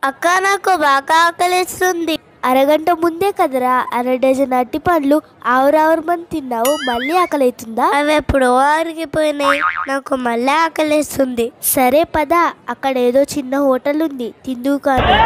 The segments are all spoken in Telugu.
అక్క నాకు బాగా ఆకలిస్తుంది అరగంట ముందే కదరా అర డజన్ అట్టి పండ్లు ఆవురావురు మంది తిన్నావు మళ్ళీ ఆకలితుందా అవి ఎప్పుడో అరిగిపోయినాయి నాకు మళ్ళీ ఆకలిస్తుంది సరే పద అక్కడ ఏదో చిన్న హోటల్ ఉంది తిందువు కానీ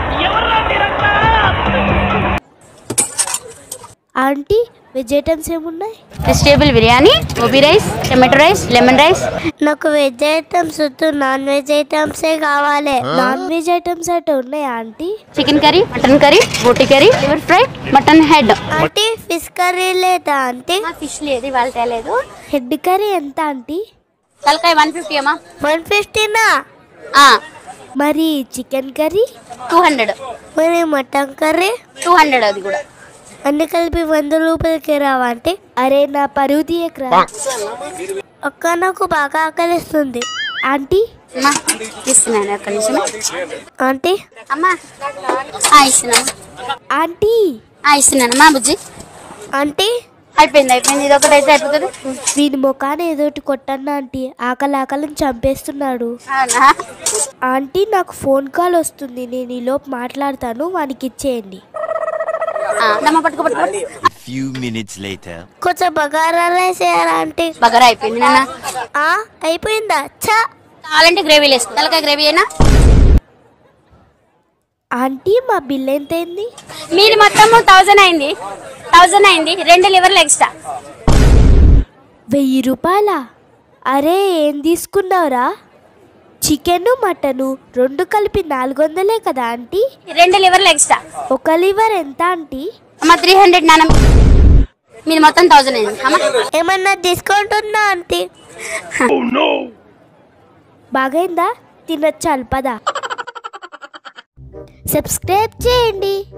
ఆంటీ వెజ్ ఐటమ్స్ ఏమున్నాయి vegetable biryani gobi rice tomato rice lemon rice నాకు వెజ్ ఐటమ్స్ వద్దు నాన్ వెజ్ ఐటమ్సే కావాలి నాన్ వెజ్ ఐటమ్స్ అంటే ఉన్నాయా aunty chicken curry mutton curry బోటి curry liver fry mutton head aunty fish curry లేదా ఆంటీ ఫిష్ లేదు ఇవాళ తేలేదు హెడ్ కర్రీ ఎంత ఆంటీ తలకాయ వన్ ఫిఫ్టీ అమ్మా వన్ ఫిఫ్టీనా మరి చికెన్ కర్రీ టూ హండ్రెడ్ మరి మటన్ కర్రీ టూ హండ్రెడ్ అది కూడా అన్ని కలిపి వంద రూపాయలకి రావా అంటే అరే నా పరువు తీయకరా అక్క నాకు బాగా ఆకలిస్తుంది ఆంటీ అమ్మా ఇస్తున్నాను అక్కడి నుంచి ఆంటీ అమ్మా ఆ, ఇస్తున్నాను ఆంటీ ఆ, ఇస్తున్నానమ్మా బుజ్జి ఆంటీ అయిపోయింది అయిపోయింది ఇది ఒకటి అయితే అయిపోతుంది వీని ముఖాన్ని ఏదోటి కొట్టన్నా ఆంటీ ఆకలి ఆకలిని చంపేస్తున్నాడు అవునా ఆంటీ నాకు ఫోన్ కాల్ వస్తుంది నేను ఈలోపు మాట్లాడతాను వానికి ఇచ్చేయండి ఆ, దమ్మ పట్టుకో పట్టుకో పట్టుకో. Few minutes later. కొంచెం బగారా రైస్ వేయాలా ఆంటీ బగారా అయిపోయింది నాన్న ఆ, అయిపోయిందా చా కావాలంటే గ్రేవీ వేసుకో తలకాయ గ్రేవీ అయినా ఆంటీ మా బిల్ ఎంత అయింది మీది మొత్తం థౌజండ్ అయింది థౌజండ్ అయింది రెండు లివర్లు ఎక్స్ట్రా వెయ్యి రూపాయలా అరే ఏం తీసుకున్నావురా చికెను మటను రెండు కలిపి నాలుగు వందలే కదా ఆంటీ రెండు లివర్లు ఎక్స్ట్రా ఒక లివర్ ఎంత ఆంటీ అమ్మ త్రీ హండ్రెడ్ నాన్న మీది మొత్తం థౌజండ్ అయింది అమ్మ ఏమన్నా డిస్కౌంట్ ఉందా ఆంటీ బాగైందా తినొచ్చు అల్పదా సబ్స్క్రైబ్ చేయండి